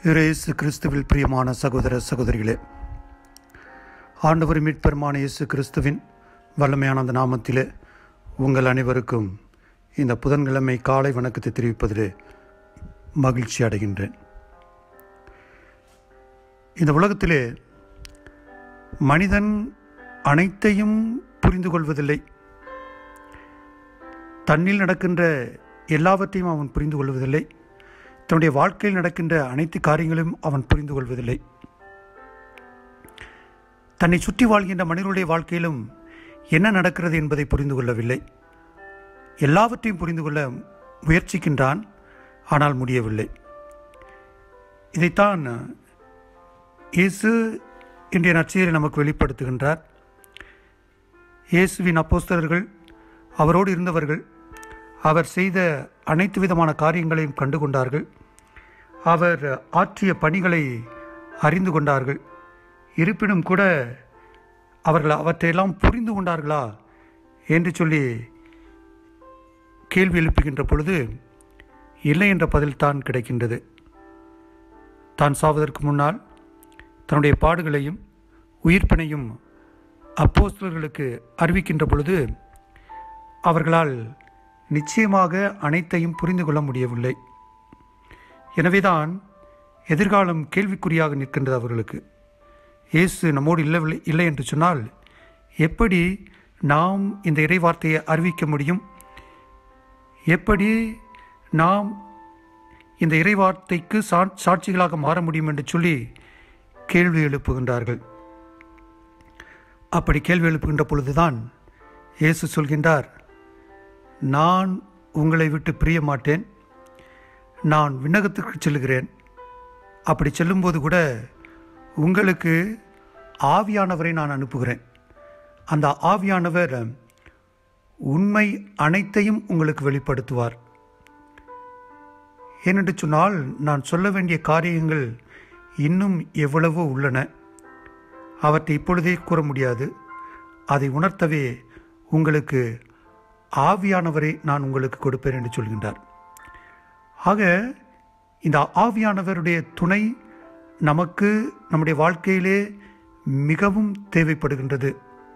இயேசு கிறிஸ்துவில் பிரியமான சகோதர சகோதரிகளே ஆண்டவர் மீட்பெருமான இயேசு கிறிஸ்துவின் வல்லமையான அந்த நாமத்திலே உங்கள் அனைவருக்கும் இந்த புதன்கிழமை காலை வணக்கத்தை தெரிவிப்பதிலே மகிழ்ச்சி அடைகின்றேன் இந்த உலகத்திலே மனிதன் அனைத்தையும் புரிந்து கொள்வதில்லை தன்னில் நடக்கின்ற எல்லாவற்றையும் அவன் புரிந்து கொள்வதில்லை தன்னுடைய வாழ்க்கையில் நடக்கின்ற அனைத்து காரியங்களையும் அவன் புரிந்து கொள்வதில்லை தன்னை சுற்றி வாழ்கின்ற மனிதனுடைய வாழ்க்கையிலும் என்ன நடக்கிறது என்பதை புரிந்து கொள்ளவில்லை எல்லாவற்றையும் புரிந்து கொள்ள முயற்சிக்கின்றான் ஆனால் முடியவில்லை இதைத்தான் இயேசு இன்றைய நற்செய்தியை நமக்கு வெளிப்படுத்துகின்றார் இயேசுவின் அப்போஸ்தலர்கள் அவரோடு இருந்தவர்கள் அவர் செய்த அனைத்து விதமான காரியங்களையும் கண்டு கொண்டார்கள் அவர் ஆற்றிய பணிகளை அறிந்து கொண்டார்கள் இருப்பினும் கூட அவர்கள் அவற்றையெல்லாம் புரிந்து கொண்டார்களா என்று சொல்லி கேள்வி எழுப்புகின்ற பொழுது இல்லை என்ற பதில் தான் கிடைக்கின்றது தான் சாவதற்கு முன்னால் தன்னுடைய பாடுகளையும் உயிர்ப்பினையும் அப்போஸ்தலர்களுக்கு அறிவிக்கின்ற பொழுது அவர்களால் நிச்சயமாக அனைத்தையும் புரிந்து கொள்ள முடியவில்லை எனவேதான் எதிர்காலம் கேள்விக்குறியாக நிற்கின்றது அவர்களுக்கு இயேசு நம்மோடு இல்லை இல்லை என்று சொன்னால் எப்படி நாம் இந்த இறைவார்த்தையை அறிவிக்க முடியும் எப்படி நாம் இந்த இறைவார்த்தைக்கு சா சாட்சிகளாக மாற முடியும் என்று சொல்லி கேள்வி எழுப்புகின்றார்கள் அப்படி கேள்வி எழுப்புகின்ற பொழுதுதான் இயேசு சொல்கின்றார் நான் உங்களை விட்டு பிரிய மாட்டேன் நான் விண்ணகத்திற்கு செல்கிறேன் அப்படி செல்லும்போது கூட உங்களுக்கு ஆவியானவரை நான் அனுப்புகிறேன் அந்த ஆவியானவர் உண்மை அனைத்தையும் உங்களுக்கு வெளிப்படுத்துவார் ஏனென்று சொன்னால் நான் சொல்ல வேண்டிய காரியங்கள் இன்னும் எவ்வளவோ உள்ளன அவற்றை இப்பொழுதே கூற முடியாது அதை உணர்த்தவே உங்களுக்கு ஆவியானவரை நான் உங்களுக்கு கொடுப்பேன் என்று சொல்கின்றார் ஆக இந்த ஆவியானவருடைய துணை நமக்கு நம்முடைய வாழ்க்கையிலே மிகவும் தேவைப்படுகின்றது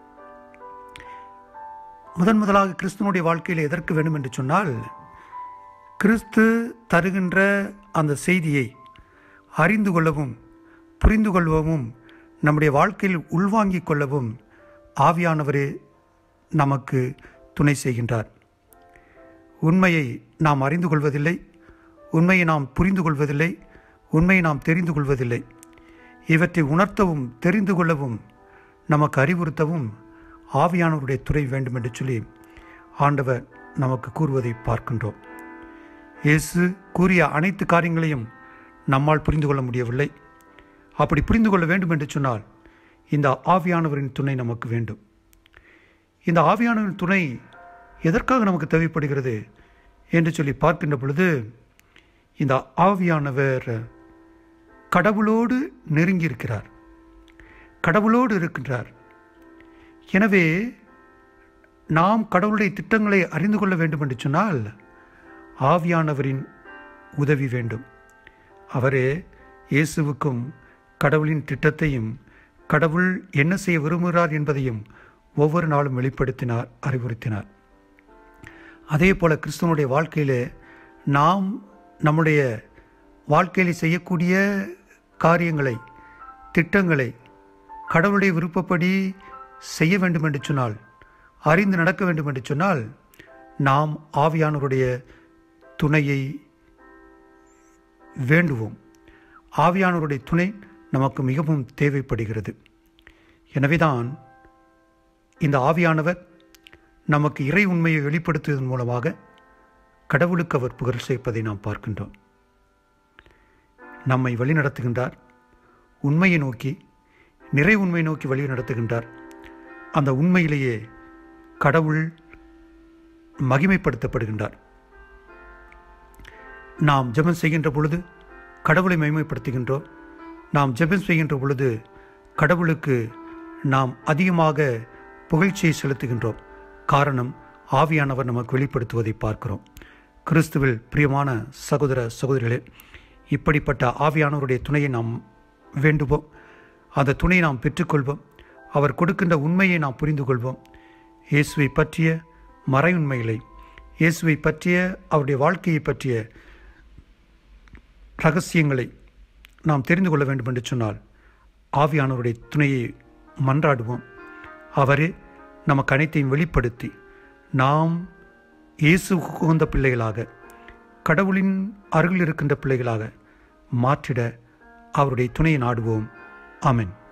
முதன் முதலாக கிறிஸ்துவனுடைய வாழ்க்கையில் எதற்கு வேண்டும் என்று சொன்னால் கிறிஸ்து தருகின்ற அந்த செய்தியை அறிந்து கொள்ளவும் புரிந்து கொள்ளவும் நம்முடைய வாழ்க்கையில் உள்வாங்கிக் கொள்ளவும் ஆவியானவரே நமக்கு துணை செய்கின்றார் உண்மையை நாம் அறிந்து கொள்வதில்லை உண்மையை நாம் புரிந்து கொள்வதில்லை உண்மையை நாம் தெரிந்து கொள்வதில்லை இவற்றை உணர்த்தவும் தெரிந்து கொள்ளவும் நமக்கு அறிவுறுத்தவும் ஆவியானவருடைய துறை வேண்டும் என்று சொல்லி ஆண்டவர் நமக்கு கூறுவதை பார்க்கின்றோம் இயேசு கூறிய அனைத்து காரியங்களையும் நம்மால் புரிந்து கொள்ள முடியவில்லை அப்படி புரிந்து கொள்ள வேண்டும் என்று சொன்னால் இந்த ஆவியானவரின் துணை நமக்கு வேண்டும் இந்த ஆவியானவரின் துணை எதற்காக நமக்கு தேவைப்படுகிறது என்று சொல்லி பார்க்கின்ற பொழுது இந்த ஆவியானவர் கடவுளோடு நெருங்கி இருக்கிறார் கடவுளோடு இருக்கின்றார் எனவே நாம் கடவுளுடைய திட்டங்களை அறிந்து கொள்ள வேண்டும் என்று சொன்னால் ஆவியானவரின் உதவி வேண்டும் அவரே இயேசுவுக்கும் கடவுளின் திட்டத்தையும் கடவுள் என்ன செய்ய விரும்புகிறார் என்பதையும் ஒவ்வொரு நாளும் வெளிப்படுத்தினார் அறிவுறுத்தினார் அதே போல கிறிஸ்துவனுடைய வாழ்க்கையிலே நாம் நம்முடைய வாழ்க்கையில் செய்யக்கூடிய காரியங்களை திட்டங்களை கடவுளுடைய விருப்பப்படி செய்ய வேண்டும் என்று சொன்னால் அறிந்து நடக்க வேண்டும் என்று சொன்னால் நாம் ஆவியானவருடைய துணையை வேண்டுவோம் ஆவியானவருடைய துணை நமக்கு மிகவும் தேவைப்படுகிறது எனவேதான் இந்த ஆவியானவர் நமக்கு இறை உண்மையை வெளிப்படுத்துவதன் மூலமாக கடவுளுக்கு அவர் புகழ் சேர்ப்பதை நாம் பார்க்கின்றோம் நம்மை வழிநடத்துகின்றார் உண்மையை நோக்கி நிறை உண்மை நோக்கி வழி நடத்துகின்றார் அந்த உண்மையிலேயே கடவுள் மகிமைப்படுத்தப்படுகின்றார் நாம் ஜெபம் செய்கின்ற பொழுது கடவுளை மகிமைப்படுத்துகின்றோம் நாம் ஜெபம் செய்கின்ற பொழுது கடவுளுக்கு நாம் அதிகமாக புகழ்ச்சியை செலுத்துகின்றோம் காரணம் ஆவியானவர் நமக்கு வெளிப்படுத்துவதை பார்க்கிறோம் கிறிஸ்துவில் பிரியமான சகோதர சகோதரிகளே இப்படிப்பட்ட ஆவியானவருடைய துணையை நாம் வேண்டுவோம் அந்த துணையை நாம் பெற்றுக்கொள்வோம் அவர் கொடுக்கின்ற உண்மையை நாம் புரிந்து கொள்வோம் இயேசுவை பற்றிய மறை உண்மைகளை இயேசுவை பற்றிய அவருடைய வாழ்க்கையை பற்றிய ரகசியங்களை நாம் தெரிந்து கொள்ள வேண்டும் என்று சொன்னால் ஆவியானவருடைய துணையை மன்றாடுவோம் அவரே நமக்கு அனைத்தையும் வெளிப்படுத்தி நாம் இயேசு உகந்த பிள்ளைகளாக கடவுளின் அருகில் இருக்கின்ற பிள்ளைகளாக மாற்றிட அவருடைய துணையை நாடுவோம் ஆமென்